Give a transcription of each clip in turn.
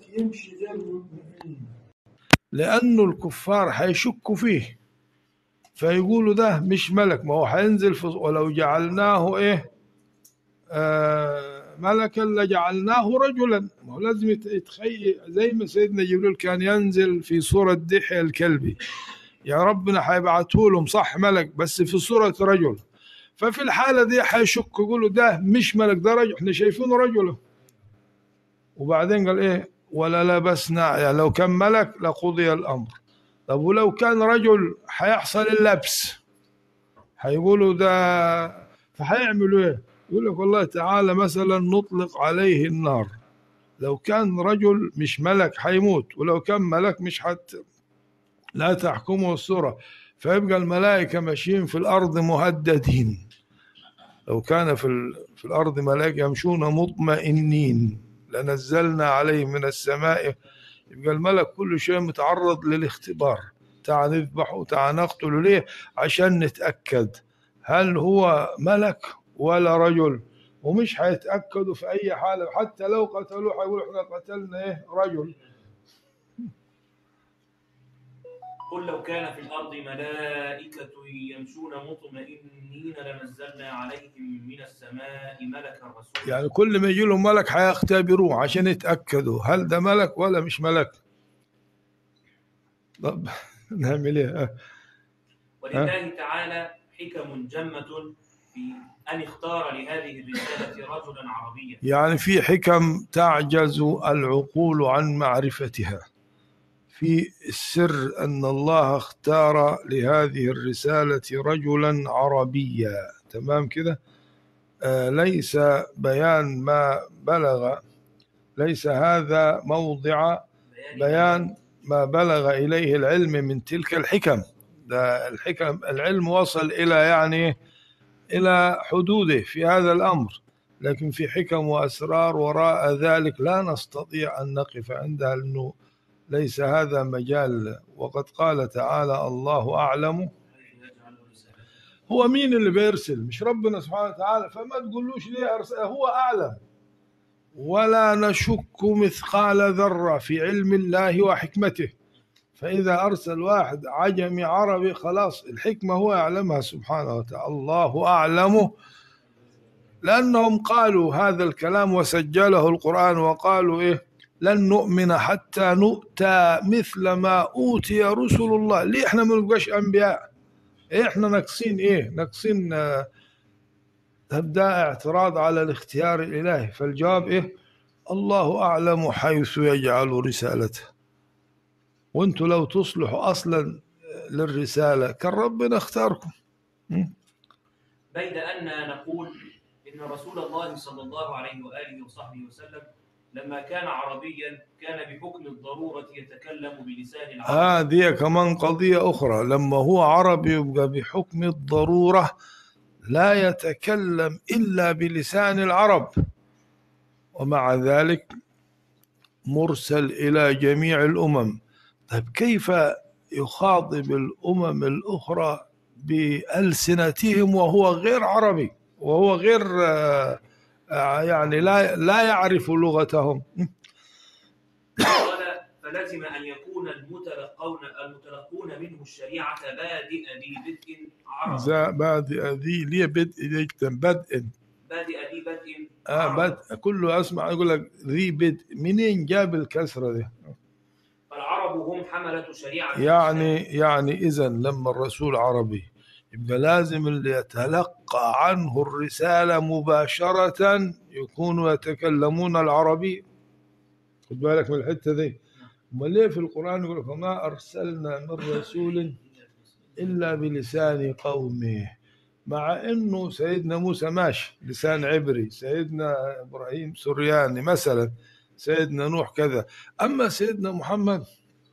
يمشي غير مطمئن لأنه الكفار حيشكوا فيه فيقولوا ده مش ملك ما هو حينزل في ولو جعلناه ايه آه ملكا لجعلناه رجلا ما هو لازم يت- يتخيل زي ما سيدنا جبريل كان ينزل في صورة دحية الكلبي يا ربنا حيبعته لهم صح ملك بس في صورة رجل ففي الحالة دي حيشك يقولوا ده مش ملك ده رجل احنا شايفينه رجل وبعدين قال ايه ولا لبسنا يعني لو كان ملك لقضي الامر طب ولو كان رجل حيحصل اللبس حيقولوا ده فحيعملوا ايه يقول لك والله تعالى مثلا نطلق عليه النار لو كان رجل مش ملك حيموت ولو كان ملك مش حت لا تحكمه السورة فيبقى الملائكة ماشيين في الأرض مهددين لو كان في, ال... في الأرض ملائكة يمشون مطمئنين لنزلنا عليه من السماء يبقى الملك كل شيء متعرض للاختبار تعال نذبحه تعال نقتله ليه عشان نتأكد هل هو ملك ولا رجل ومش هيتأكدوا في أي حالة حتى لو قتلوه هيقولوا احنا قتلنا ايه رجل قل لو كان في الأرض ملائكة يمشون مطمئنين لنزلنا عليهم من السماء ملكا رسولا يعني كل ما يجي لهم ملك هيختبروه عشان يتأكدوا هل ده ملك ولا مش ملك طب نعمل ايه ولله تعالى حكم جمة في أن اختار لهذه الرسالة رجلا عربيا يعني في حكم تعجز العقول عن معرفتها في السر أن الله اختار لهذه الرسالة رجلا عربيا تمام كده آه ليس بيان ما بلغ ليس هذا موضع بيان ما بلغ إليه العلم من تلك الحكم ده الحكم العلم وصل إلى يعني إلى حدوده في هذا الأمر لكن في حكم وأسرار وراء ذلك لا نستطيع أن نقف عندها لأنه ليس هذا مجال وقد قال تعالى الله أعلم هو مين اللي بيرسل مش ربنا سبحانه وتعالى فما تقولوش ليه أرسل هو أعلم ولا نشك مثقال ذرة في علم الله وحكمته فإذا أرسل واحد عجمي عربي خلاص الحكمة هو يعلمها سبحانه وتعالى الله أعلم لأنهم قالوا هذا الكلام وسجله القرآن وقالوا إيه لن نؤمن حتى نؤتى مثل ما أوتي رسل الله ليه إحنا ما نبقاش أنبياء إيه إحنا ناقصين إيه ناقصين آه، تبدأ اعتراض على الاختيار الإلهي فالجواب إيه الله أعلم حيث يجعل رسالته وانتوا لو تصلحوا أصلا للرسالة كان ربنا اختاركم م? بيد أننا نقول إن رسول الله صلى الله عليه وآله وصحبه وسلم لما كان عربيا كان بحكم الضرورة يتكلم بلسان العرب هذه كمان قضية أخرى لما هو عربي يبقى بحكم الضرورة لا يتكلم إلا بلسان العرب ومع ذلك مرسل إلى جميع الأمم طيب كيف يخاطب الأمم الأخرى بألسنتهم وهو غير عربي وهو غير آه، آه، يعني لا لا يعرف لغتهم قال فلزم أن يكون المتلقون المتلقون منه الشريعة بادئ ببدء عربي ذا بادئ ذي لي بدء يكتب بدء بادئ ببدء آه عربي. بدء كله اسمع يقول لك ذي بدء منين جاب الكسره دي فالعرب هم حملة شريعة يعني يعني اذا لما الرسول عربي يبقى لازم اللي يتلقى عنه الرساله مباشره يكونوا يتكلمون العربي خد بالك من الحته دي امال ليه في القران يقول فما ارسلنا من رسول الا بلسان قومه مع انه سيدنا موسى ماشي لسان عبري سيدنا ابراهيم سرياني مثلا سيدنا نوح كذا اما سيدنا محمد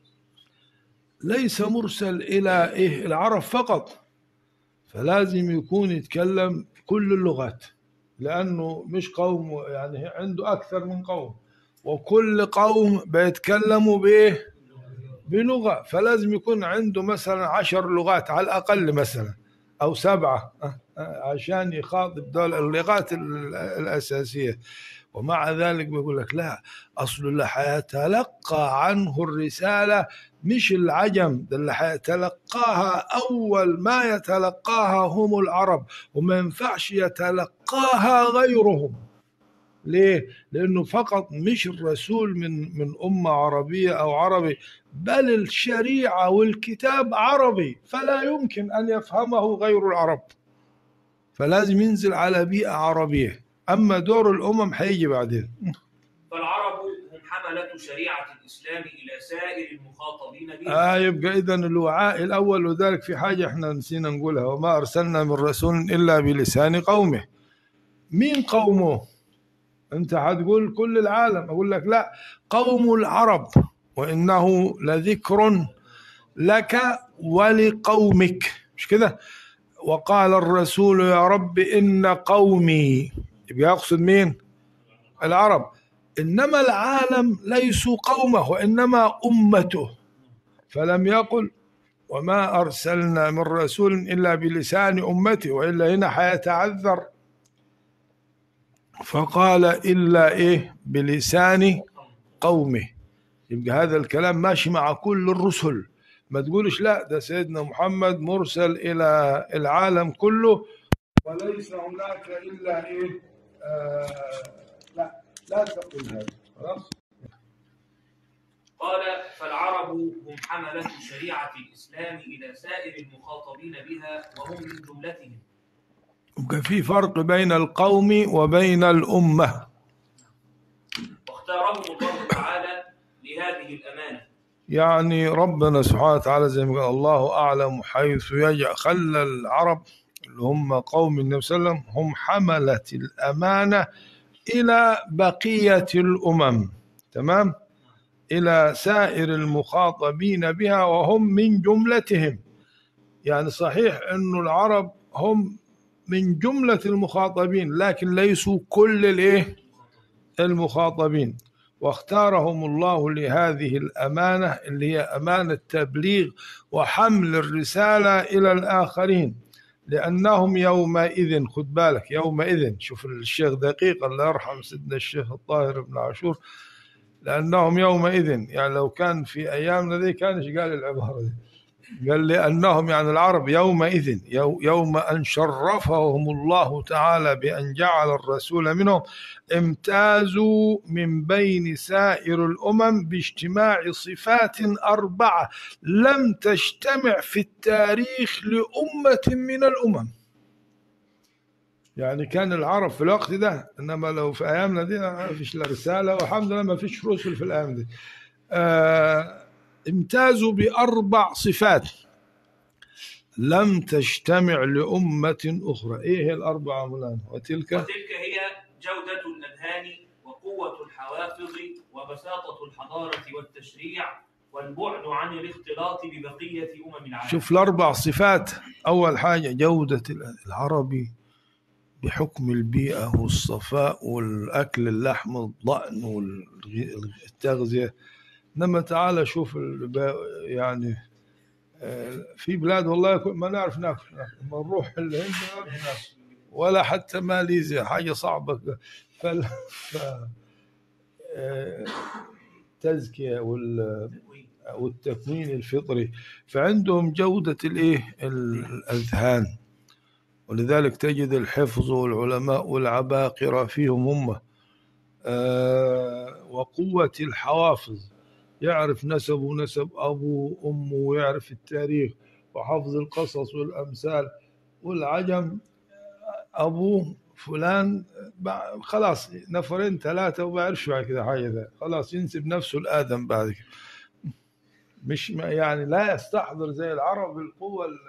ليس مرسل الى ايه العرب فقط فلازم يكون يتكلم كل اللغات لانه مش قوم يعني عنده اكثر من قوم وكل قوم بيتكلموا بايه بلغه فلازم يكون عنده مثلا عشر لغات على الاقل مثلا او سبعه أه، أه، عشان يخاطب دول اللغات ال- الاساسيه ومع ذلك بيقول لك لا أصل اللي حيتلقى عنه الرسالة مش العجم ده اللي حيتلقاها أول ما يتلقاها هم العرب وما ينفعش يتلقاها غيرهم ليه؟ لأنه فقط مش الرسول من من أمة عربية أو عربي بل الشريعة والكتاب عربي فلا يمكن أن يفهمه غير العرب فلازم ينزل على بيئة عربية أما دور الأمم هيجي بعدين فالعرب هم حملة شريعة الإسلام إلى سائر المخاطبين بها آه يبقى إذا الوعاء الأول وذلك في حاجة إحنا نسينا نقولها وما أرسلنا من رسول إلا بلسان قومه مين قومه؟ أنت هتقول كل العالم أقول لك لا قوم العرب وإنه لذكر لك ولقومك مش كده؟ وقال الرسول يا رب إن قومي يبقى يقصد مين؟ العرب إنما العالم ليسوا قومه وإنما أمته فلم يقل وما أرسلنا من رسول إلا بلسان أمته وإلا هنا حيتعذر فقال إلا إيه بلسان قومه يبقى هذا الكلام ماشي مع كل الرسل ما تقولش لا ده سيدنا محمد مرسل إلى العالم كله وليس هناك إلا إيه آه لا لا تقل هذا خلاص قال فالعرب هم حملة شريعة الإسلام إلى سائر المخاطبين بها وهم من جملتهم يبقى في فرق بين القوم وبين الأمة واختارهم الله تعالى لهذه الأمانة يعني ربنا سبحانه وتعالى زي ما قال الله أعلم حيث يجعل خلى العرب اللي هم قوم النبي صلى الله عليه وسلم هم حملة الأمانة إلى بقية الأمم تمام إلى سائر المخاطبين بها وهم من جملتهم يعني صحيح أن العرب هم من جملة المخاطبين لكن ليسوا كل الإيه المخاطبين واختارهم الله لهذه الأمانة اللي هي أمانة تبليغ وحمل الرسالة إلى الآخرين لأنهم يومئذ خد بالك يومئذ شوف الشيخ دقيق الله يرحم سيدنا الشيخ الطاهر بن عاشور لأنهم يومئذ يعني لو كان في أيامنا دي كانش قال العبارة دي قال لأنهم يعني العرب يومئذ يو يوم أن شرفهم الله تعالى بأن جعل الرسول منهم امتازوا من بين سائر الأمم باجتماع صفات أربعة لم تجتمع في التاريخ لأمة من الأمم يعني كان العرب في الوقت ده انما لو في ايامنا دي ما فيش لا رساله والحمد لله ما فيش رسل في الايام دي آه امتازوا باربع صفات لم تجتمع لامه اخرى ايه هي الاربعه مولانا وتلك وتلك هي جودة الأذهان وقوة الحوافظ وبساطة الحضارة والتشريع والبعد عن الاختلاط ببقية أمم العالم شوف الاربع صفات اول حاجه جوده العربي بحكم البيئة والصفاء والأكل اللحم الضأن والتغذية إنما تعال شوف الب- يعني آه، في بلاد والله كل- ما نعرف ناكل لما نروح الهند ما نعرف ناكل ولا حتى ماليزيا حاجة صعبة فال ف... آه، التزكية وال والتكوين الفطري فعندهم جودة الايه الأذهان ولذلك تجد الحفظ والعلماء والعباقرة فيهم هم آه، وقوة الحوافظ يعرف نسبه ونسب أبوه وأمه ويعرف التاريخ وحفظ القصص والأمثال والعجم أبوه فلان بع- خلاص نفرين ثلاثة وما يعرفش بعد كده حاجة ده خلاص ينسب نفسه لآدم بعد كده مش ما- يعني لا يستحضر زي العرب القوة ال-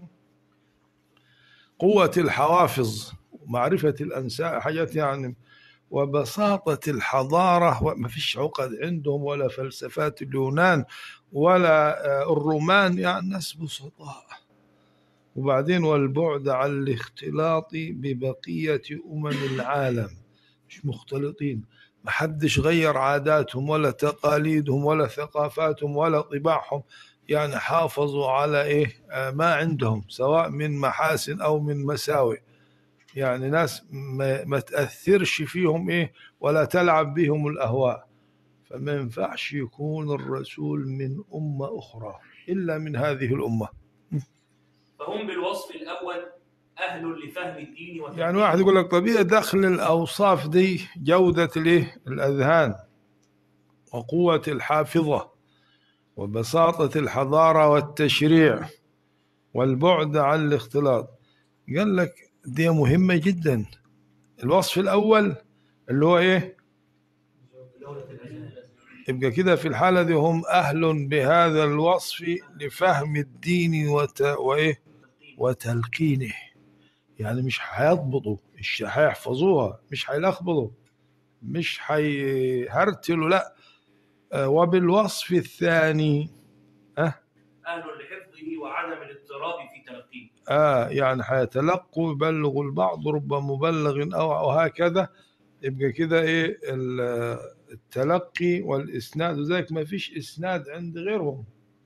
قوة الحوافظ ومعرفة الأنساء حاجات يعني وبساطة الحضارة وما فيش عقد عندهم ولا فلسفات اليونان ولا آه، الرومان يعني ناس بسطاء وبعدين والبعد عن الاختلاط ببقية أمم العالم مش مختلطين محدش غير عاداتهم ولا تقاليدهم ولا ثقافاتهم ولا طباعهم يعني حافظوا على إيه آه، ما عندهم سواء من محاسن أو من مساوئ يعني ناس ما, ما تأثرش فيهم إيه ولا تلعب بهم الأهواء فما ينفعش يكون الرسول من أمة أخرى إلا من هذه الأمة فهم بالوصف الأول أهل لفهم الدين وتفهيمه يعني واحد يقول لك طبيعي دخل الأوصاف دي جودة الإيه الأذهان وقوة الحافظة وبساطة الحضارة والتشريع والبعد عن الاختلاط قال لك دي مهمة جدا الوصف الأول اللي هو إيه جودة الأذهان. يبقى كده في الحالة دي هم أهل بهذا الوصف لفهم الدين وت... وإيه وتلقينه يعني مش هيضبطوا مش هيحفظوها مش هيلخبطوا مش هيهرتلوا لا آه، وبالوصف الثاني أهل لحفظه وعدم الاضطراب في تلقيه آه يعني هيتلقوا يبلغوا البعض رب مبلغ أو أو هكذا يبقى كده إيه ال- التلقي والإسناد وذلك ما فيش إسناد عند غيرهم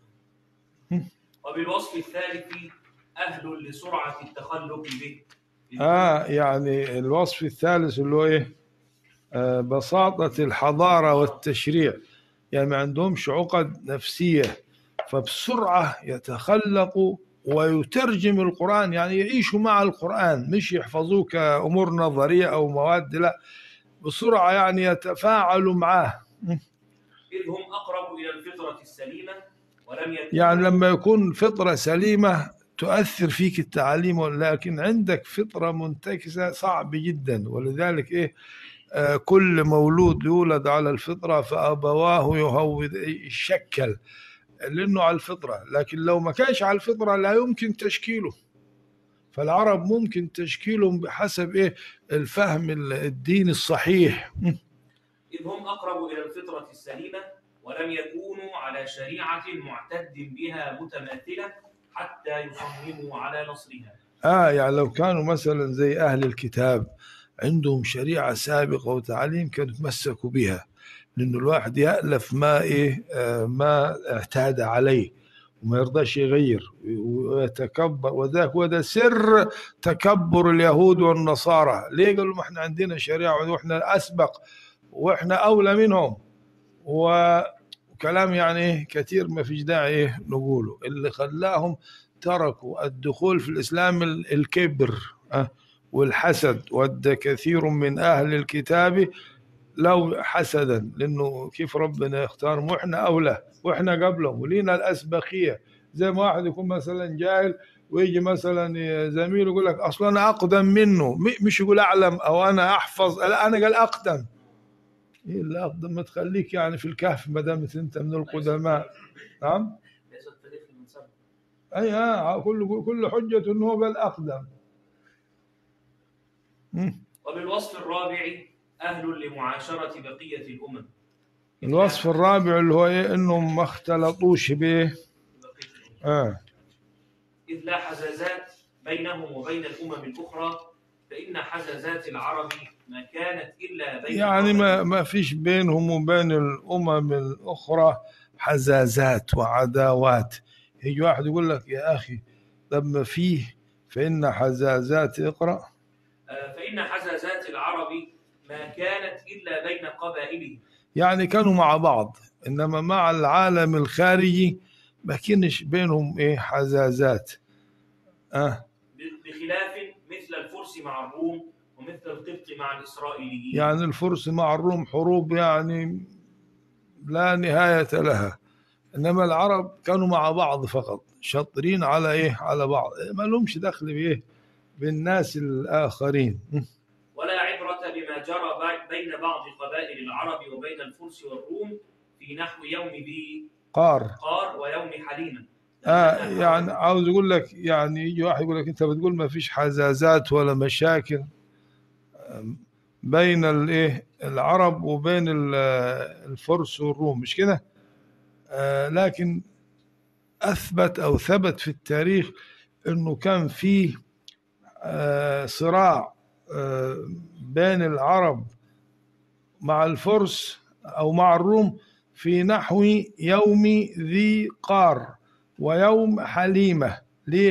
وبالوصف الثالث أهل لسرعة التخلق به آه يعني الوصف الثالث اللي هو إيه آه بساطة الحضارة والتشريع يعني ما عندهمش عقد نفسية فبسرعة يتخلقوا ويترجم القرآن يعني يعيشوا مع القرآن مش يحفظوه كأمور نظرية أو مواد لا بسرعة يعني يتفاعلوا معاه إذ هم أقرب إلى الفطرة السليمة ولم يكونوا يعني لما يكون فطرة سليمة تؤثر فيك التعاليم ولكن عندك فطرة منتكسة صعب جدا ولذلك إيه آه كل مولود يولد على الفطرة فأبواه يهود يشكل لأنه على الفطرة لكن لو ما كانش على الفطرة لا يمكن تشكيله فالعرب ممكن تشكيلهم بحسب إيه الفهم الديني الصحيح إذ هم أقرب إلى الفطرة السليمة ولم يكونوا على شريعة معتد بها متماثلة حتى يصمموا على نصرها آه يعني لو كانوا مثلا زي أهل الكتاب عندهم شريعة سابقة وتعليم كانوا يتمسكوا بها لأنه الواحد يألف ما إيه آه ما اعتاد عليه وما يرضاش يغير ويتكبر وذاك وده سر تكبر اليهود والنصارى ليه قالوا ما احنا عندنا شريعة واحنا أسبق واحنا أولى منهم وكلام يعني إيه كثير ما فيش داعي إيه نقوله اللي خلاهم تركوا الدخول في الإسلام ال- الكبر أه والحسد ود كثير من أهل الكتاب لو حسدا لأنه كيف ربنا يختار وإحنا أولى وإحنا قبلهم ولينا الأسبقية زي ما واحد يكون مثلا جاهل ويجي مثلا زميله يقول لك أصلا أنا أقدم منه م- مش يقول أعلم أو أنا أحفظ لا أنا قال أقدم إيه اللي أقدم ما تخليك يعني في الكهف ما دامت أنت من القدماء نعم ليس التاريخ من سبق اي ها كل كل حجة انه هو بل اقدم مم. وبالوصف الرابع أهل لمعاشرة بقية الأمم الوصف الرابع اللي هو ايه انهم ما اختلطوش به بقية الأمم. آه. إذ لا حزازات بينهم وبين الأمم الأخرى فإن حزازات العرب ما كانت إلا بين يعني ما قوم ما فيش بينهم وبين الامم الاخرى حزازات وعداوات يجي واحد يقول لك يا اخي طب ما فيه فان حزازات اقرا آه، فإن حزازات العرب ما كانت إلا بين قبائله يعني كانوا مع بعض انما مع العالم الخارجي ما كانش بينهم ايه حزازات اه ب- بخلاف مثل الفرس مع الروم ومثل القبط مع الإسرائيليين يعني الفرس مع الروم حروب يعني لا نهاية لها إنما العرب كانوا مع بعض فقط شاطرين على إيه على بعض ما لهمش دخل بإيه بالناس الآخرين ولا عبرة بما جرى بع- بين بعض قبائل العرب وبين الفرس والروم في نحو يوم ذي قار قار ويوم حليمة آه يعني عاوز يقول لك يعني يجي واحد يقول لك أنت بتقول ما فيش حزازات ولا مشاكل آم، بين الإيه العرب وبين ال- الفرس والروم مش كده آه لكن أثبت أو ثبت في التاريخ أنه كان فيه آه صراع آه بين العرب مع الفرس أو مع الروم في نحو يوم ذي قار ويوم حليمة ليه؟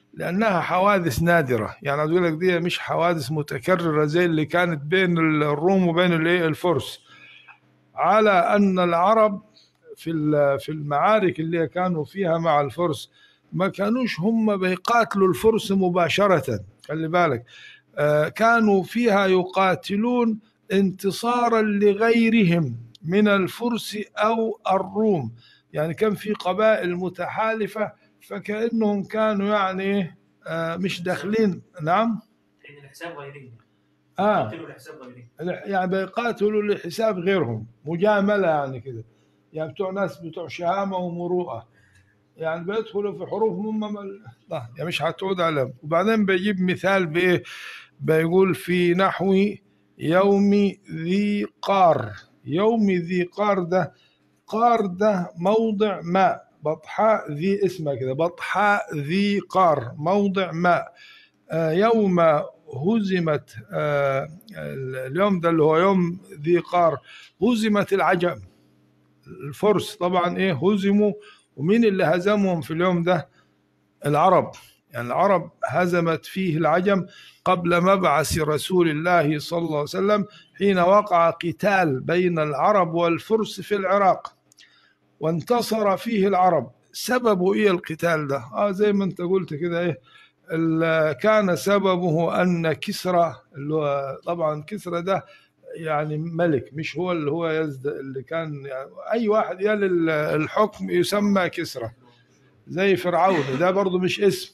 لأنها حوادث نادرة يعني أقول لك دي مش حوادث متكررة زي اللي كانت بين الروم وبين الإيه؟ الفرس على أن العرب في ال- في المعارك اللي كانوا فيها مع الفرس ما كانوش هم بيقاتلوا الفرس مباشرة خلي بالك آه، كانوا فيها يقاتلون انتصارا لغيرهم من الفرس أو الروم يعني كان في قبائل متحالفة فكأنهم كانوا يعني آه، مش داخلين نعم لان الحساب غيرهم آه قتلوا الحساب غيرهم يعني بيقاتلوا لحساب غيرهم مجاملة يعني كده يعني بتوع ناس بتوع شهامة ومروءة يعني بيدخلوا في حروف هم مل... لا يعني مش هتعود عليهم وبعدين بيجيب مثال بإيه بيقول في نحو يوم ذي قار يوم ذي قار ده قار ده موضع ماء بطحاء ذي اسمه كده بطحاء ذي قار موضع ماء آه، يوم هزمت آه، اليوم ده اللي هو يوم ذي قار هزمت العجم الفرس طبعا ايه هزموا ومين اللي هزمهم في اليوم ده العرب يعني العرب هزمت فيه العجم قبل مبعث رسول الله صلى الله عليه وسلم حين وقع قتال بين العرب والفرس في العراق وانتصر فيه العرب سببه ايه القتال ده اه زي ما انت قلت كده ايه ال- كان سببه ان كسرى اللي هو طبعا كسرى ده يعني ملك مش هو اللي هو يزد اللي كان يعني اي واحد يلي ال- الحكم يسمى كسرى زي فرعون ده برضه مش اسم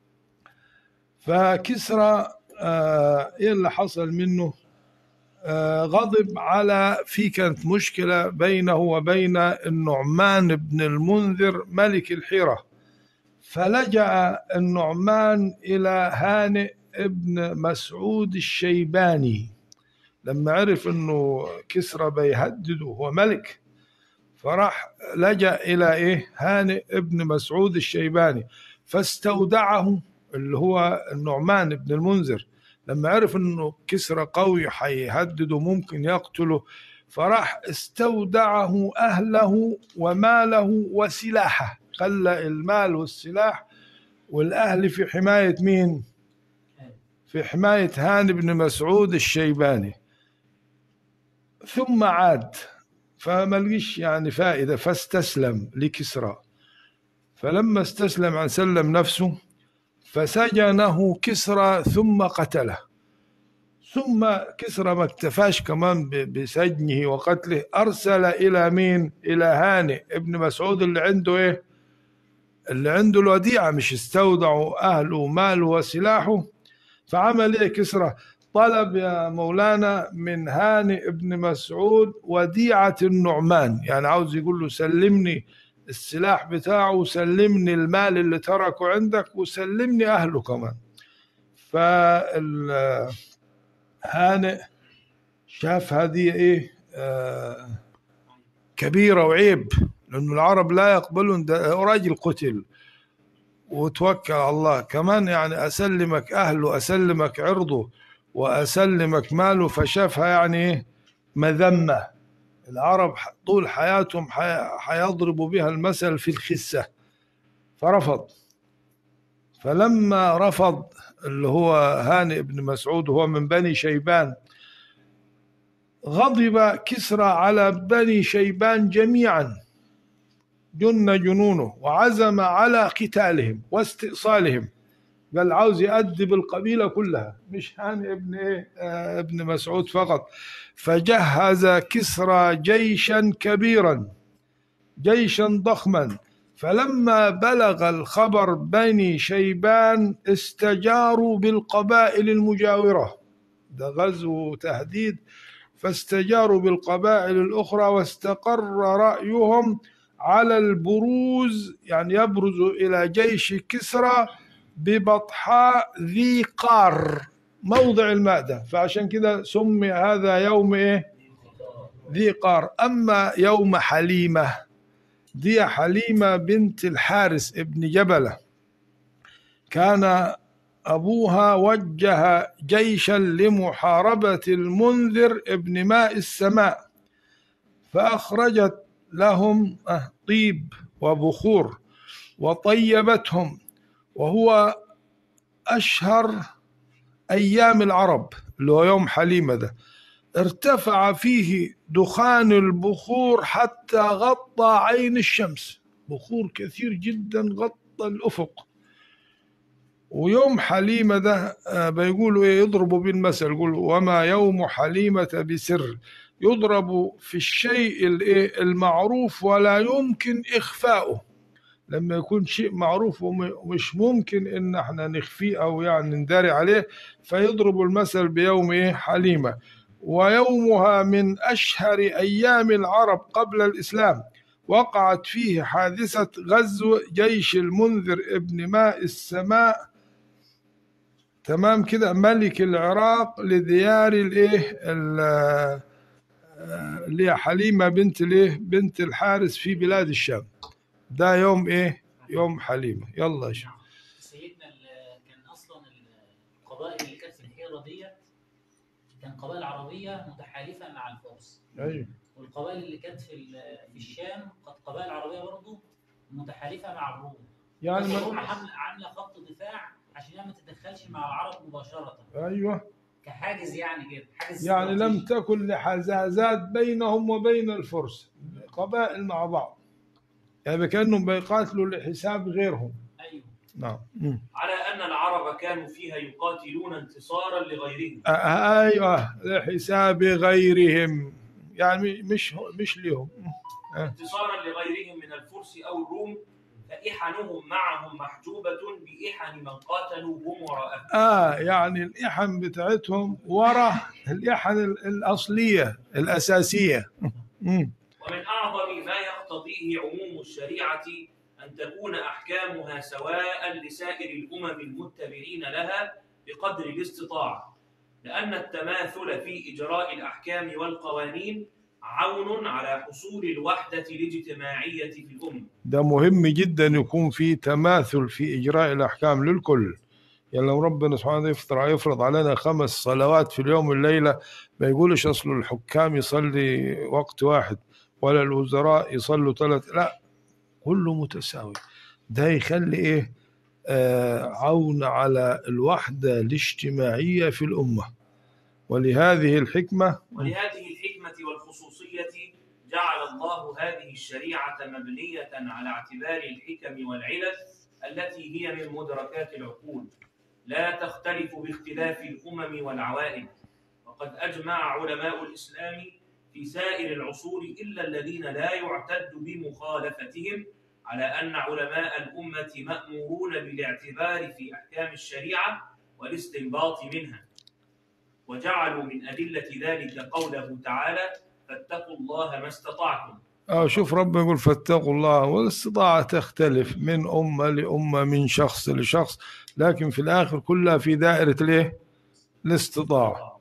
فكسرى آه ايه اللي حصل منه آه غضب على في كانت مشكلة بينه وبين النعمان بن المنذر ملك الحيرة فلجأ النعمان إلى هانئ ابن مسعود الشيباني لما عرف انه كسرى بيهدده هو ملك فراح لجأ إلى إيه هانئ ابن مسعود الشيباني فاستودعه اللي هو النعمان بن المنذر لما عرف انه كسرى قوي حيهدده ممكن يقتله فراح استودعه اهله وماله وسلاحه خلى المال والسلاح والاهل في حمايه مين؟ في حمايه هاني بن مسعود الشيباني ثم عاد فما لقيش يعني فائده فاستسلم لكسرى فلما استسلم عن سلم نفسه فسجنه كسرى ثم قتله ثم كسرى ما اكتفاش كمان ب- بسجنه وقتله أرسل إلى مين إلى هانئ ابن مسعود اللي عنده إيه اللي عنده الوديعة مش استودعوا أهله وماله وسلاحه فعمل إيه كسرى طلب يا مولانا من هانئ ابن مسعود وديعة النعمان يعني عاوز يقول له سلمني السلاح بتاعه وسلمني المال اللي تركه عندك وسلمني أهله كمان فال هانئ شاف هذه ايه آه كبيرة وعيب لأن العرب لا يقبلون ده راجل قتل وتوكل على الله كمان يعني أسلمك أهله أسلمك عرضه وأسلمك ماله فشافها يعني إيه مذمة العرب طول حياتهم حي- حيضربوا بها المثل في الخسة فرفض فلما رفض اللي هو هانئ بن مسعود وهو من بني شيبان غضب كسرى على بني شيبان جميعا جن جنونه وعزم على قتالهم واستئصالهم قال عاوز يأدب القبيلة كلها مش هانئ ابن إيه آه ابن مسعود فقط فجهز كسرى جيشا كبيرا جيشا ضخما فلما بلغ الخبر بني شيبان استجاروا بالقبائل المجاورة ده غزو تهديد فاستجاروا بالقبائل الأخرى واستقر رأيهم على البروز يعني يبرز إلى جيش كسرى ببطحاء ذي قار موضع الماء ده فعشان كده سمي هذا يوم إيه ذي قار أما يوم حليمة دي حليمة بنت الحارس ابن جبلة كان أبوها وجه جيشا لمحاربة المنذر ابن ماء السماء فأخرجت لهم طيب وبخور وطيبتهم وهو أشهر أيام العرب اللي هو يوم حليمة ده ارتفع فيه دخان البخور حتى غطى عين الشمس بخور كثير جدا غطى الأفق ويوم حليمة ده آه، بيقولوا ايه يضربوا بالمثل يقولوا وما يوم حليمة بسر يضرب في الشيء الايه المعروف ولا يمكن إخفاؤه لما يكون شيء معروف وم- ومش ممكن ان احنا نخفيه او يعني نداري عليه فيضرب المثل بيوم ايه حليمة ويومها من اشهر ايام العرب قبل الاسلام وقعت فيه حادثة غزو جيش المنذر ابن ماء السماء تمام كده ملك العراق لديار الايه ال- آه، اللي هي حليمة بنت الايه بنت الحارس في بلاد الشام ده يوم ايه يوم حليمة يلا يا شيخ سيدنا ال- كان اصلا القبائل اللي كانت في الحيره ديت كان قبائل عربيه متحالفه مع الفرس ايوه والقبائل اللي كانت في ال- في الشام كانت قبائل عربيه برضه متحالفه مع الروم يعني بس الروم ما عامله عامله خط دفاع عشان هي ما تتدخلش مع العرب مباشره ايوه كحاجز يعني كده حاجز يعني لم استراتيجي. تكن لحزازات بينهم وبين الفرس قبائل مع بعض يعني كانهم بيقاتلوا لحساب غيرهم ايوه نعم مم. على أن العرب كانوا فيها يقاتلون انتصارا لغيرهم آه، ايوه لحساب غيرهم يعني مش مش لهم انتصارا لغيرهم من الفرس أو الروم فإحنهم معهم محجوبة بإحن من قاتلوا هم وراءهم اه يعني الإحن بتاعتهم ورا الإحن ال- الأصلية الأساسية مم. ومن أعظم ما يقتضيه عموم الشريعة أن تكون أحكامها سواء لسائر الأمم المتبعين لها بقدر الاستطاعة لأن التماثل في إجراء الأحكام والقوانين عون على حصول الوحدة الاجتماعية في الأمة ده مهم جدا يكون في تماثل في إجراء الأحكام للكل يعني لو ربنا سبحانه يفطر يفرض علينا خمس صلوات في اليوم والليلة ما يقولش أصل الحكام يصلي وقت واحد ولا الوزراء يصلوا ثلاث لا كله متساوي ده يخلي إيه آه عون على الوحدة الاجتماعية في الأمة ولهذه الحكمة ولهذه الحكمة والخصوصية جعل الله هذه الشريعة مبنية على اعتبار الحكم والعلل التي هي من مدركات العقول لا تختلف باختلاف الأمم والعوائد وقد أجمع علماء الإسلام في سائر العصور إلا الذين لا يعتد بمخالفتهم على أن علماء الأمة مأمورون بالاعتبار في أحكام الشريعة والاستنباط منها وجعلوا من أدلة ذلك قوله تعالى فاتقوا الله ما استطعتم أو شوف ربنا يقول فاتقوا الله والاستطاعة تختلف من أمة لأمة من شخص لشخص لكن في الآخر كلها في دائرة الإيه؟ الاستطاعة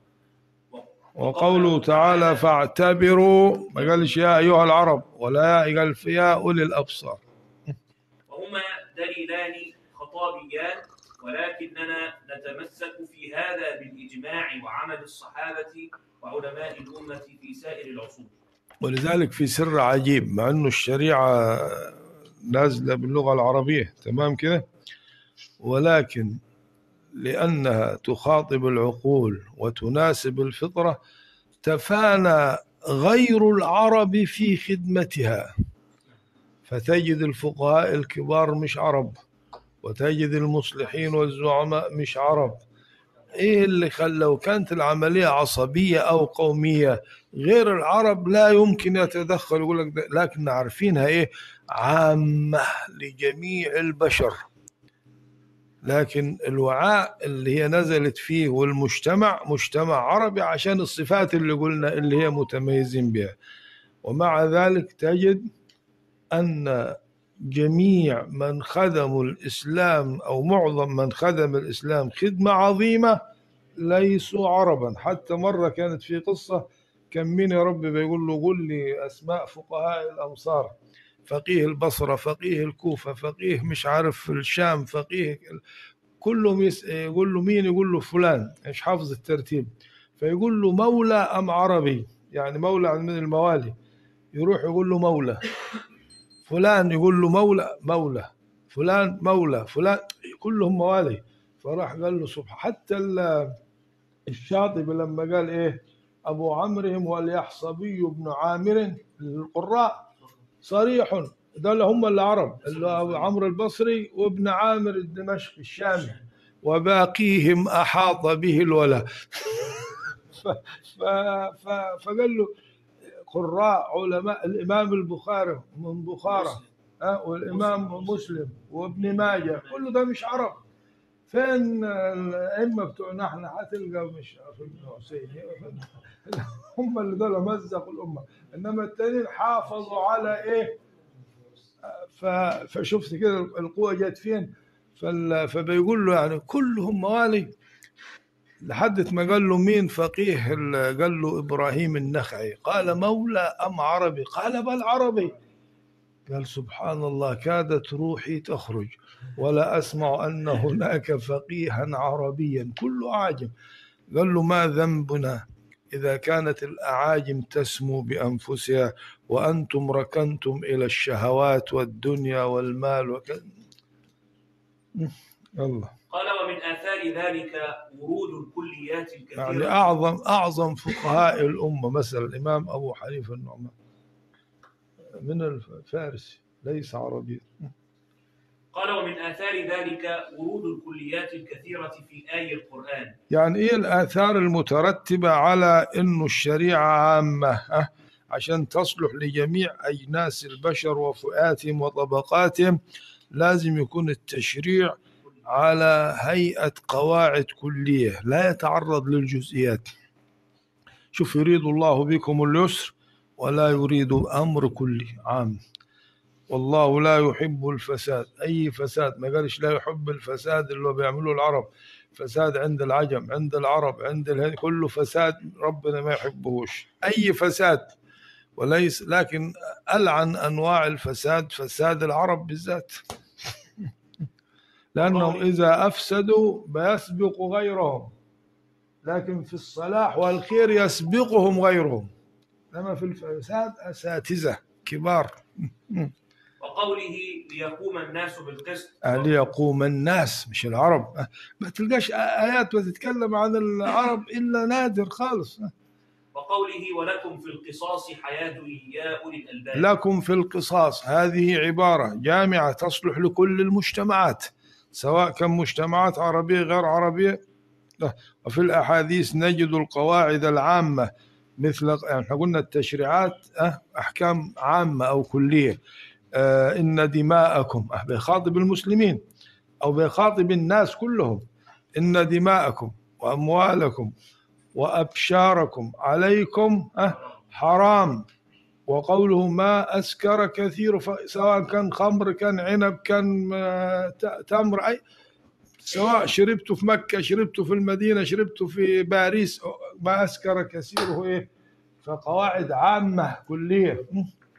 وقوله تعالى فاعتبروا ما قالش يا أيها العرب ولا قال يا أولي الأبصار وهما دليلان خطابيان ولكننا نتمسك في هذا بالإجماع وعمل الصحابة وعلماء الأمة في سائر العصور ولذلك في سر عجيب مع أنه الشريعة نازلة باللغة العربية تمام كده ولكن لأنها تخاطب العقول وتناسب الفطرة تفانى غير العرب في خدمتها فتجد الفقهاء الكبار مش عرب وتجد المصلحين والزعماء مش عرب ايه اللي خلى لو كانت العمليه عصبيه او قوميه غير العرب لا يمكن يتدخل يقول لك ده- لكن عارفينها ايه عامه لجميع البشر لكن الوعاء اللي هي نزلت فيه والمجتمع مجتمع عربي عشان الصفات اللي قلنا اللي هي متميزين بها ومع ذلك تجد أن جميع من خدموا الإسلام أو معظم من خدم الإسلام خدمة عظيمة ليسوا عربا حتى مرة كانت في قصة كان مين يا رب بيقول له قل لي أسماء فقهاء الأمصار فقيه البصرة فقيه الكوفة فقيه مش عارف الشام فقيه كلهم يس... يقول له مين يقول له فلان مش حافظ الترتيب فيقول له مولى أم عربي يعني مولى من الموالي يروح يقول له مولى فلان يقول له مولى مولى فلان مولى فلان كلهم موالي فراح قال له سبحان حتى ال- الشاطبي لما قال ايه ابو عمرهم واليحصبي بن عامر القراء صريح دول هم العرب اللي هو ابو عمرو البصري وابن عامر الدمشقي الشامي وباقيهم احاط به الولا ف ف ف فقال له قراء علماء الامام البخاري من بخارى ها والامام مسلم وابن ماجه كله ده مش عرب فين الائمه بتوعنا احنا هتلقى مش في ابن حسين هم اللي دول مزقوا الامه انما التانيين حافظوا على ايه ف- فشفت كده القوه جت فين فال- فبيقول له يعني كلهم موالي لحد ما قال له مين فقيه ال- قال له ابراهيم النخعي قال مولى ام عربي قال بل عربي قال سبحان الله كادت روحي تخرج ولا اسمع ان هناك فقيها عربيا كله اعجم قال له ما ذنبنا اذا كانت الاعاجم تسمو بانفسها وانتم ركنتم الى الشهوات والدنيا والمال وكذا الله قال ومن آثار ذلك ورود الكليات الكثيرة يعني اعظم اعظم فقهاء الامه مثلا الامام ابو حنيفه النعمان من الفارس ليس عربيا قال ومن آثار ذلك ورود الكليات الكثيرة في آي القرآن يعني ايه الاثار المترتبه على انه الشريعه عامه أه؟ عشان تصلح لجميع اجناس البشر وفئاتهم وطبقاتهم لازم يكون التشريع على هيئه قواعد كليه لا يتعرض للجزئيات شوف يريد الله بكم اليسر ولا يريد امر كلي عام والله لا يحب الفساد اي فساد ما قالش لا يحب الفساد اللي هو بيعمله العرب فساد عند العجم عند العرب عند الهند كله فساد ربنا ما يحبهوش اي فساد وليس لكن العن انواع الفساد فساد العرب بالذات لانهم اذا افسدوا بيسبق غيرهم لكن في الصلاح والخير يسبقهم غيرهم لما في الفساد اساتذه كبار وقوله ليقوم الناس بالقسط ليقوم الناس مش العرب أه، ما تلقاش آيات بتتكلم عن العرب إلا نادر خالص أه. وقوله ولكم في القصاص حياة يا أولي الألباب لكم في القصاص هذه عبارة جامعة تصلح لكل المجتمعات سواء كان مجتمعات عربية غير عربية لا. وفي الأحاديث نجد القواعد العامة مثل يعني احنا قلنا التشريعات أه، أحكام عامة أو كلية آه، إن دماءكم أه، بيخاطب المسلمين أو بيخاطب الناس كلهم إن دماءكم وأموالكم وأبشاركم عليكم أه، حرام وقوله ما أسكر كثير ف- سواء كان خمر كان عنب كان آه، ت- تمر أي سواء شربته في مكة شربته في المدينة شربته في باريس ما أسكر كثيره إيه فقواعد عامة كلية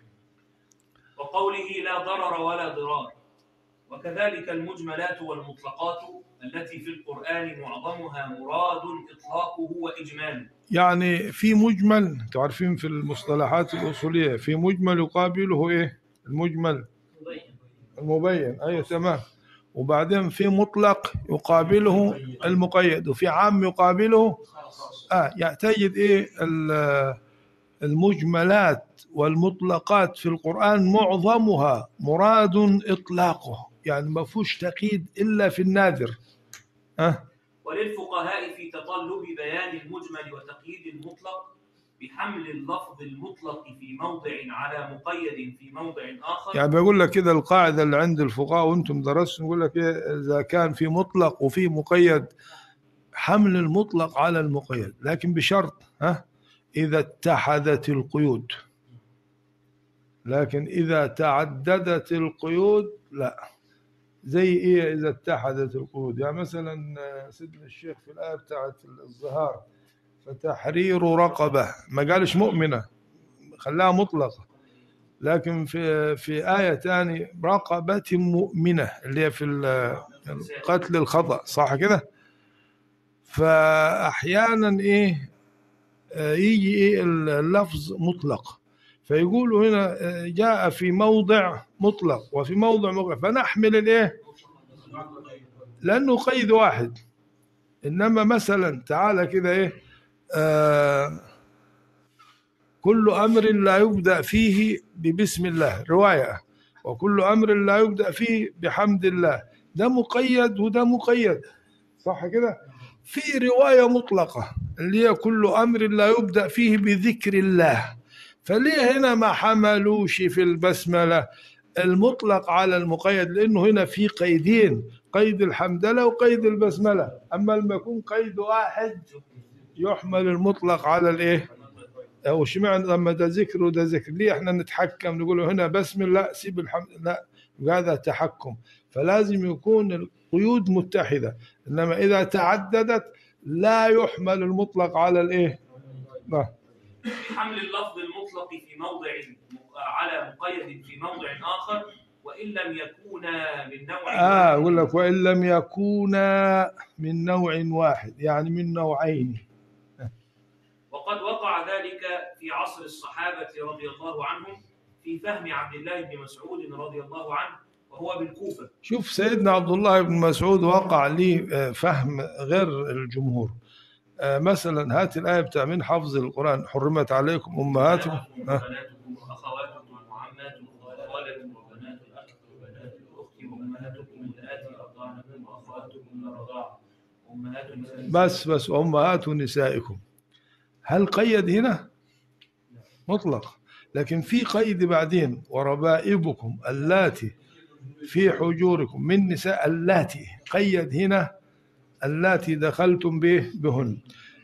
وقوله لا ضرر ولا ضرار وكذلك المجملات والمطلقات التي في القرآن معظمها مراد إطلاقه وإجماله يعني في مجمل انتوا عارفين في المصطلحات الأصولية في مجمل يقابله إيه المجمل مبين المبين أي تمام وبعدين في مطلق يقابله المقيد وفي عام يقابله آه يعني تجد إيه ال- المجملات والمطلقات في القرآن معظمها مراد إطلاقه يعني ما فيهوش تقييد إلا في النادر آه وللفقهاء في تطلب بيان المجمل وتقييد المطلق بحمل اللفظ المطلق في موضع على مقيد في موضع آخر يعني بقول لك كده القاعدة اللي عند الفقهاء وانتم درستم يقول لك إيه إذا كان في مطلق وفي مقيد حمل المطلق على المقيد لكن بشرط ها إذا اتحدت القيود لكن إذا تعددت القيود لا زي إيه إذا اتحدت القيود يعني مثلا آه، سيدنا الشيخ في الآية بتاعت الظهار فتحرير رقبة ما قالش مؤمنة خلاها مطلقة لكن في في آية تاني رقبة مؤمنة اللي هي في ال- القتل الخطأ صح كده؟ فأحيانا إيه آه، يجي إيه اللفظ مطلق فيقولوا هنا آه، جاء في موضع مطلق وفي موضع مطلق فنحمل الإيه؟ لانه قيد واحد انما مثلا تعالى كده ايه آه كل امر لا يبدا فيه ببسم الله روايه وكل امر لا يبدا فيه بحمد الله ده مقيد وده مقيد صح كده في روايه مطلقه اللي هي كل امر لا يبدا فيه بذكر الله فليه هنا ما حملوش في البسمله المطلق على المقيد لانه هنا في قيدين قيد الحمدله وقيد البسمله اما لما يكون قيد واحد يحمل المطلق على الايه او اشمعنى لما ده ذكر وده ذكر ليه احنا نتحكم نقول هنا بسم الله سيب الحمد لا هذا تحكم فلازم يكون القيود متحده انما اذا تعددت لا يحمل المطلق على الايه لا. حمل اللفظ المطلق في موضع على مقيد في موضع آخر وإن لم يكونا من نوع اه اقول لك وان لم يكونا من نوع واحد يعني من نوعين وقد وقع ذلك في عصر الصحابة رضي الله عنهم في فهم عبد الله بن مسعود رضي الله عنه وهو بالكوفة شوف سيدنا عبد الله بن مسعود وقع لي آه، فهم غير الجمهور آه، مثلا هات الآية بتاع من حفظ القرآن حرمت عليكم أمهاتكم أمهاتكم آه. وبناتكم وأخواتكم وعماتكم وخالاتكم وبنات الأخ وبنات الأخت وأمهاتكم اللاتي أرضعنكم وأخواتكم من الرضاعة أمهات نسائكم بس بس أمهات نسائكم هل قيد هنا مطلق لكن في قيد بعدين وربائبكم اللاتي في حجوركم من نساء اللاتي قيد هنا اللاتي دخلتم به بهن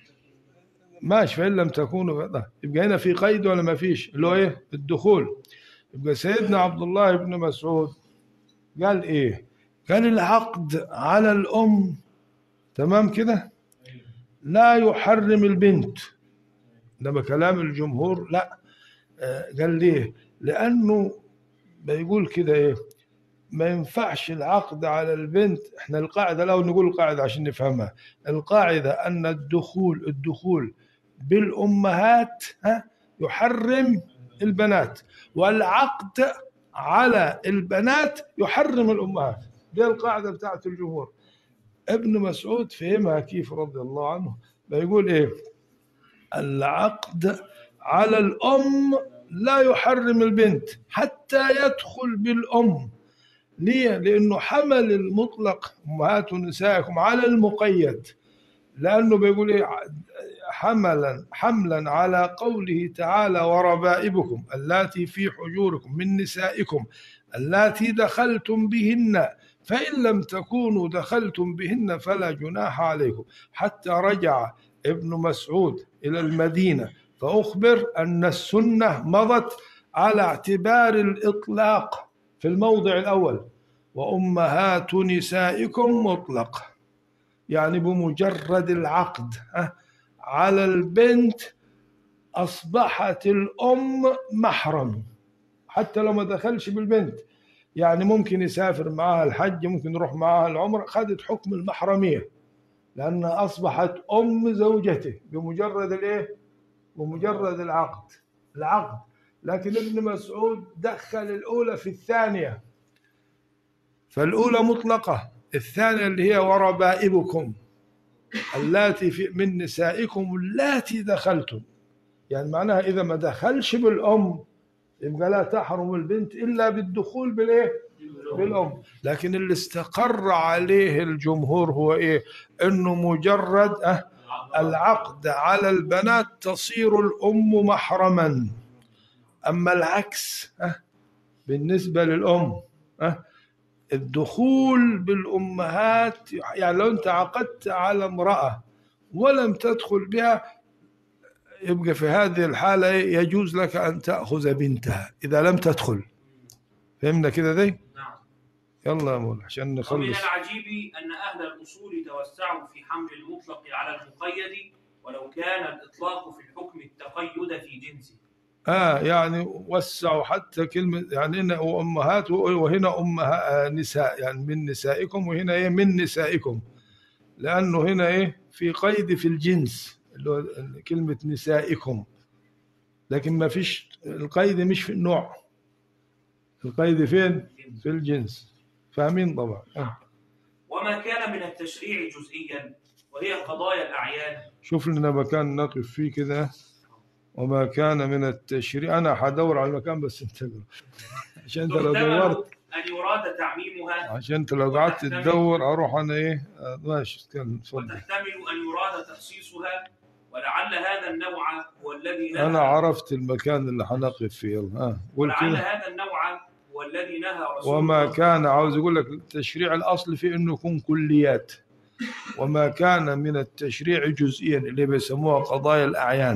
ماشي فإن لم تكونوا لا. يبقى هنا في قيد ولا ما فيش اللي هو ايه الدخول يبقى سيدنا عبد الله بن مسعود قال ايه قال العقد على الأم تمام كده لا يحرم البنت انما كلام الجمهور لا آه، قال ليه لانه بيقول كده ايه ما ينفعش العقد على البنت احنا القاعده لو نقول القاعده عشان نفهمها القاعده ان الدخول الدخول بالامهات ها يحرم البنات والعقد على البنات يحرم الامهات دي القاعده بتاعت الجمهور ابن مسعود فهمها كيف رضي الله عنه بيقول ايه العقد على الأم لا يحرم البنت حتى يدخل بالأم ليه؟ لأنه حمل المطلق أمهات نسائكم على المقيد لأنه بيقول إيه حملا حملا على قوله تعالى وربائبكم اللاتي في حجوركم من نسائكم اللاتي دخلتم بهن فإن لم تكونوا دخلتم بهن فلا جناح عليكم حتى رجع ابن مسعود إلى المدينة فأخبر أن السنة مضت على اعتبار الإطلاق في الموضع الأول وأمهات نسائكم مطلق يعني بمجرد العقد ها، على البنت أصبحت الأم محرم حتى لو ما دخلش بالبنت يعني ممكن يسافر معاها الحج ممكن يروح معاها العمرة خدت حكم المحرمية لأنها أصبحت أم زوجته بمجرد الإيه؟ بمجرد العقد العقد لكن ابن مسعود دخل الأولى في الثانية فالأولى مطلقة الثانية اللي هي وربائبكم اللاتي في من نسائكم اللاتي دخلتم يعني معناها إذا ما دخلش بالأم يبقى لا تحرم البنت إلا بالدخول بالإيه؟ بالأم لكن اللي استقر عليه الجمهور هو إيه؟ إنه مجرد أه العقد على البنات تصير الأم محرما أما العكس أه بالنسبة للأم أه الدخول بالأمهات يعني لو أنت عقدت على امرأة ولم تدخل بها يبقى في هذه الحالة يجوز لك أن تأخذ بنتها إذا لم تدخل فهمنا كده دي نعم يلا يا مولا عشان ومن نخلص العجيب أن أهل الأصول توسعوا في حمل المطلق على المقيد ولو كان الإطلاق في الحكم التقيد في جنسه آه يعني وسعوا حتى كلمة يعني هنا أمهات وهنا أمها نساء يعني من نسائكم وهنا إيه من نسائكم لأنه هنا إيه في قيد في الجنس اللي هو كلمة نسائكم لكن ما فيش القيد مش في النوع القيد فين؟ في الجنس فاهمين طبعا آه. ومن وما كان من التشريع جزئيا وهي قضايا الأعيان شوف لنا مكان نقف فيه كده وما كان من التشريع انا حدور على المكان بس انت عشان انت لو تحتمل دورت أن يراد تعميمها عشان انت لو قعدت تدور اروح انا ايه آه، ماشي كان اتفضل وتحتمل أن يراد تخصيصها ولعل هذا النوع هو الذي نهى انا عرفت المكان اللي حنقف فيه يلا ها قول ولعل كده هذا النوع هو الذي نهى رسول وما الله كان عاوز يقول لك التشريع الاصل فيه انه يكون كليات وما كان من التشريع جزئيا اللي بيسموها قضايا الاعيان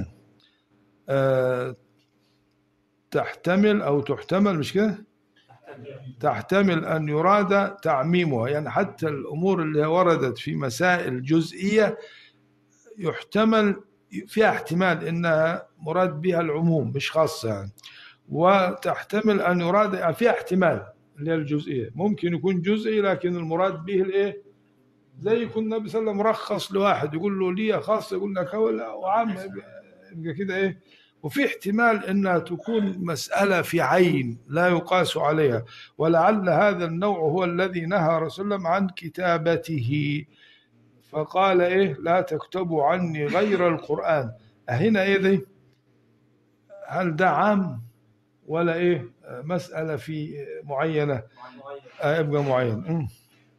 أه تحتمل او تحتمل مش كده تحتمل ان يراد تعميمها يعني حتى الامور اللي وردت في مسائل جزئيه يحتمل فيها احتمال انها مراد بها العموم مش خاصه يعني وتحتمل ان يراد يعني فيها احتمال اللي هي الجزئيه ممكن يكون جزئي لكن المراد به الايه زي يكون النبي صلى الله عليه وسلم رخص لواحد يقول له ليه خاص يقول لك هو لا وعام يبقى يبقى كده ايه وفي احتمال انها تكون مساله في عين لا يقاس عليها ولعل هذا النوع هو الذي نهى رسول الله عن كتابته فقال ايه لا تكتبوا عني غير القران هنا ايه دي هل ده عام ولا ايه آه، مساله في معينه آه، يبقى معين أمم.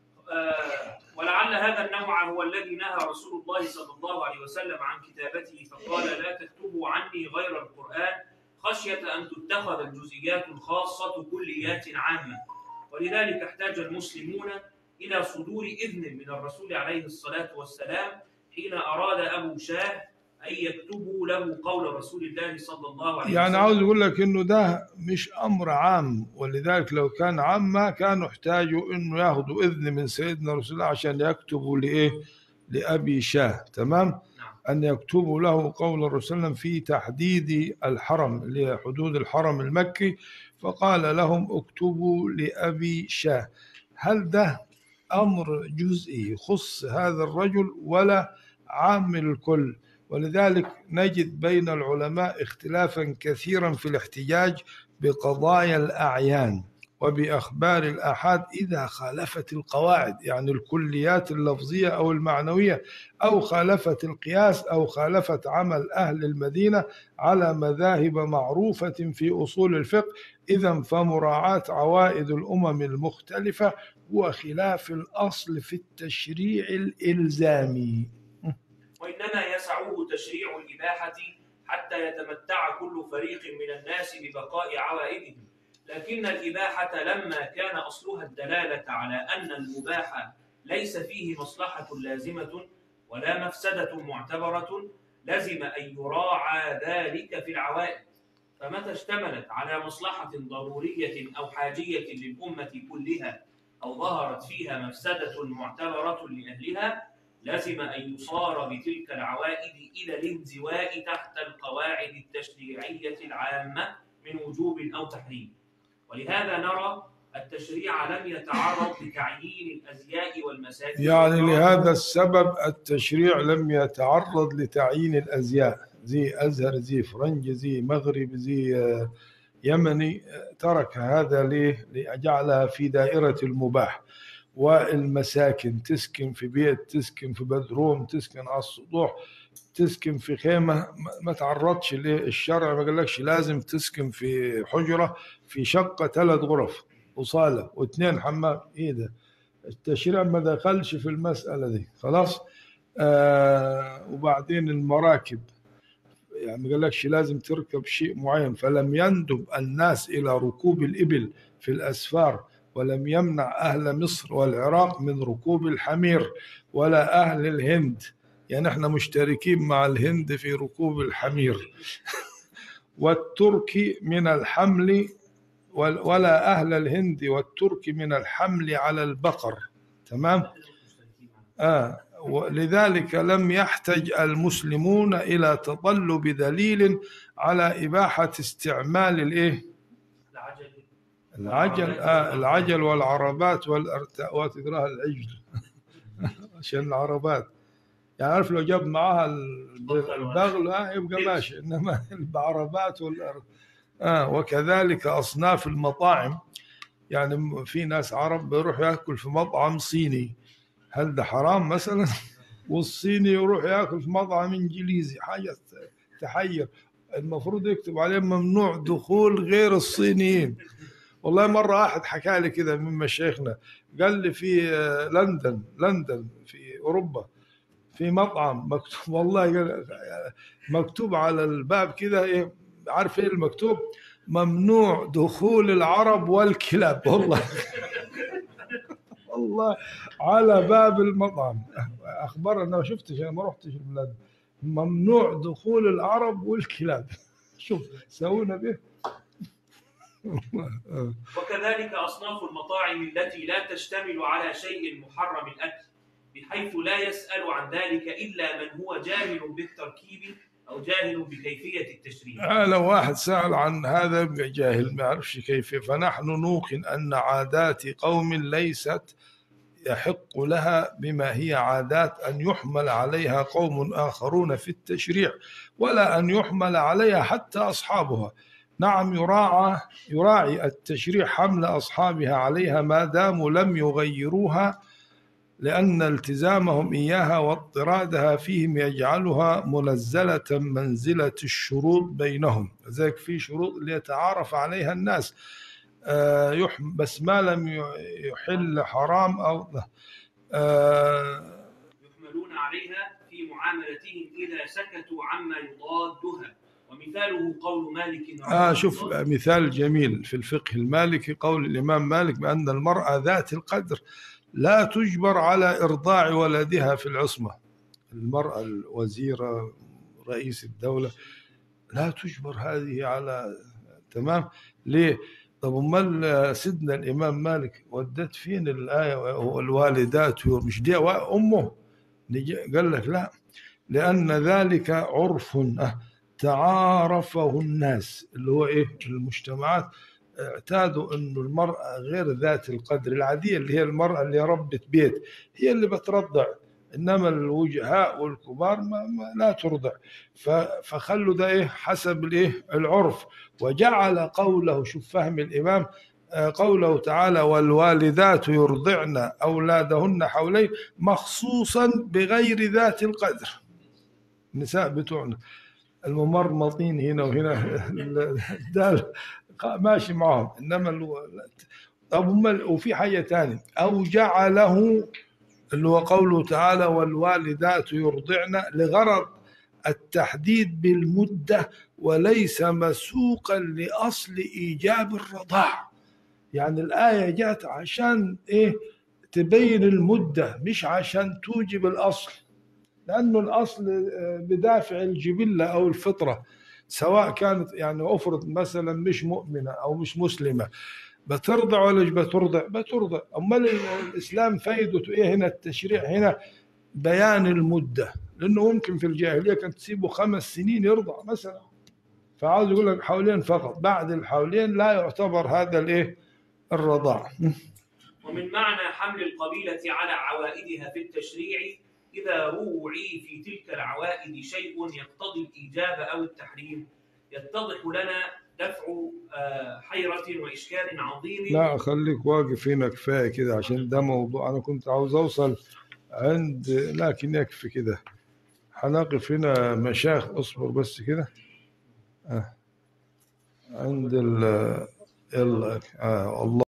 آه، ولعل هذا النوع هو الذي نهى رسول الله صلى الله عليه وسلم عن كتابته فقال لا تكتبوا عني غير القرآن خشية أن تتخذ الجزئيات الخاصة كليات عامة ولذلك احتاج المسلمون إلى صدور إذن من الرسول عليه الصلاة والسلام حين أراد أبو شاه أن يكتبوا له قول رسول الله صلى الله عليه يعني وسلم عاوز اقول لك انه ده مش امر عام ولذلك لو كان عاما كانوا احتاجوا انه ياخذوا اذن من سيدنا رسول الله عشان يكتبوا لايه؟ لابي شاه تمام؟ نعم. ان يكتبوا له قول الرسول صلى الله عليه وسلم في تحديد الحرم اللي هي حدود الحرم المكي فقال لهم اكتبوا لابي شاه هل ده امر جزئي يخص هذا الرجل ولا عام الكل؟ ولذلك نجد بين العلماء اختلافا كثيرا في الاحتجاج بقضايا الأعيان وبأخبار الآحاد إذا خالفت القواعد يعني الكليات اللفظية أو المعنوية أو خالفت القياس أو خالفت عمل أهل المدينة على مذاهب معروفة في أصول الفقه إذا فمراعاة عوائد الأمم المختلفة هو خلاف الأصل في التشريع الإلزامي وإنما يسعه تشريع الإباحة حتى يتمتع كل فريق من الناس ببقاء عوائدهم لكن الإباحة لما كان أصلها الدلالة على أن المباح ليس فيه مصلحة لازمة ولا مفسدة معتبرة لزم أن يراعى ذلك في العوائد فمتى اشتملت على مصلحة ضرورية أو حاجية للأمة كلها أو ظهرت فيها مفسدة معتبرة لأهلها لزم أن يصار بتلك العوائد إلى الانزواء تحت القواعد التشريعية العامة من وجوب أو تحريم ولهذا نرى التشريع لم يتعرض لتعيين الأزياء والمساجد يعني لهذا السبب التشريع لم يتعرض لتعيين الأزياء زي أزهر زي فرنجي زي مغرب زي آه، يمني آه، ترك هذا ليه؟ لجعلها في دائرة المباح والمساكن تسكن في بيت تسكن في بدروم تسكن على السطوح تسكن في خيمة ما- ما تعرضش للشرع ما قالكش لازم تسكن في حجرة في شقة ثلاث غرف وصالة واثنين حمام ايه ده التشريع ما دخلش في المسألة دي خلاص آه وبعدين المراكب يعني ما قالكش لازم تركب شيء معين فلم يندب الناس إلى ركوب الإبل في الأسفار ولم يمنع أهل مصر والعراق من ركوب الحمير ولا أهل الهند يعني احنا مشتركين مع الهند في ركوب الحمير والترك من الحمل وال- ولا أهل الهند والترك من الحمل على البقر تمام آه ولذلك لم يحتج المسلمون إلى تطلب دليل على إباحة استعمال الإيه العجل العجل آه العجل والعربات والارتاء تقراها العجل عشان العربات يعني عارف لو جاب معاها البغل آه يبقى ماشي انما العربات والأر... آه وكذلك اصناف المطاعم يعني في ناس عرب بيروح ياكل في مطعم صيني هل ده حرام مثلا والصيني يروح ياكل في مطعم انجليزي حاجه تحير المفروض يكتب عليه ممنوع دخول غير الصينيين والله مره واحد حكى لي كده من مشايخنا قال لي في آه، لندن لندن في اوروبا في مطعم مكتوب والله قال- مكتوب على الباب كده ايه عارف ايه المكتوب ممنوع دخول العرب والكلاب والله والله على باب المطعم اخبار انا ما شفتش انا ما رحتش البلاد ممنوع دخول العرب والكلاب شوف سوونا به وكذلك أصناف المطاعم التي لا تشتمل على شيء محرم الأكل بحيث لا يسأل عن ذلك إلا من هو جاهل بالتركيب أو جاهل بكيفية التشريع آه لو واحد سأل عن هذا يبقى جاهل ما يعرفش كيف فنحن نوقن أن عادات قوم ليست يحق لها بما هي عادات أن يحمل عليها قوم آخرون في التشريع ولا أن يحمل عليها حتى أصحابها نعم يراعى يراعي التشريع حمل أصحابها عليها ما داموا لم يغيروها لأن التزامهم إياها واضطرادها فيهم يجعلها منزلة منزلة الشروط بينهم ذلك في شروط اللي يتعارف عليها الناس آه، يحم بس ما لم ي- يحل حرام أو آه، يحملون عليها في معاملتهم إذا سكتوا عما يضادها ومثاله قول مالك رحمه آه شوف الله مثال جميل في الفقه المالكي قول الإمام مالك بأن المرأة ذات القدر لا تجبر على إرضاع ولدها في العصمة المرأة الوزيرة رئيس الدولة لا تجبر هذه على تمام ليه طب امال سيدنا الامام مالك ودت فين الايه والوالدات مش دي امه نجي- قال لك لا لان ذلك عرف أه، تعارفه الناس اللي هو ايه المجتمعات اعتادوا انه المراه غير ذات القدر العاديه اللي هي المراه اللي ربت بيت هي اللي بترضع انما الوجهاء والكبار ما, ما لا ترضع ف- فخلوا ده ايه حسب الايه العرف وجعل قوله شوف فهم الامام آه، قوله تعالى والوالدات يرضعن اولادهن حولين مخصوصا بغير ذات القدر النساء بتوعنا الممرمطين هنا وهنا ده ماشي معهم انما الو- طب هم وفي حاجه ثانيه او جعله اللي هو قوله تعالى والوالدات يرضعن لغرض التحديد بالمده وليس مسوقا لاصل ايجاب الرضاع يعني الايه جاءت عشان ايه تبين المده مش عشان توجب الاصل لانه الاصل آه، بدافع الجبله او الفطره سواء كانت يعني افرض مثلا مش مؤمنه او مش مسلمه بترضع ولا مش بترضع؟ بترضع، امال ال- الاسلام فايدته ايه هنا التشريع هنا بيان المده لانه ممكن في الجاهليه كانت تسيبه خمس سنين يرضع مثلا فعاوز يقول لك حولين فقط بعد الحولين لا يعتبر هذا الايه الرضاع ومن معنى حمل القبيلة على عوائدها في التشريع إذا روعي في تلك العوائد شيء يقتضي الإيجاب أو التحريم يتضح لنا دفع آه، حيرة وإشكال عظيم لا خليك واقف هنا كفايه كده عشان ده موضوع انا كنت عاوز اوصل عند لكن يكفي كده هنقف هنا مشايخ اصبر بس كده آه. عند ال يلا آه الله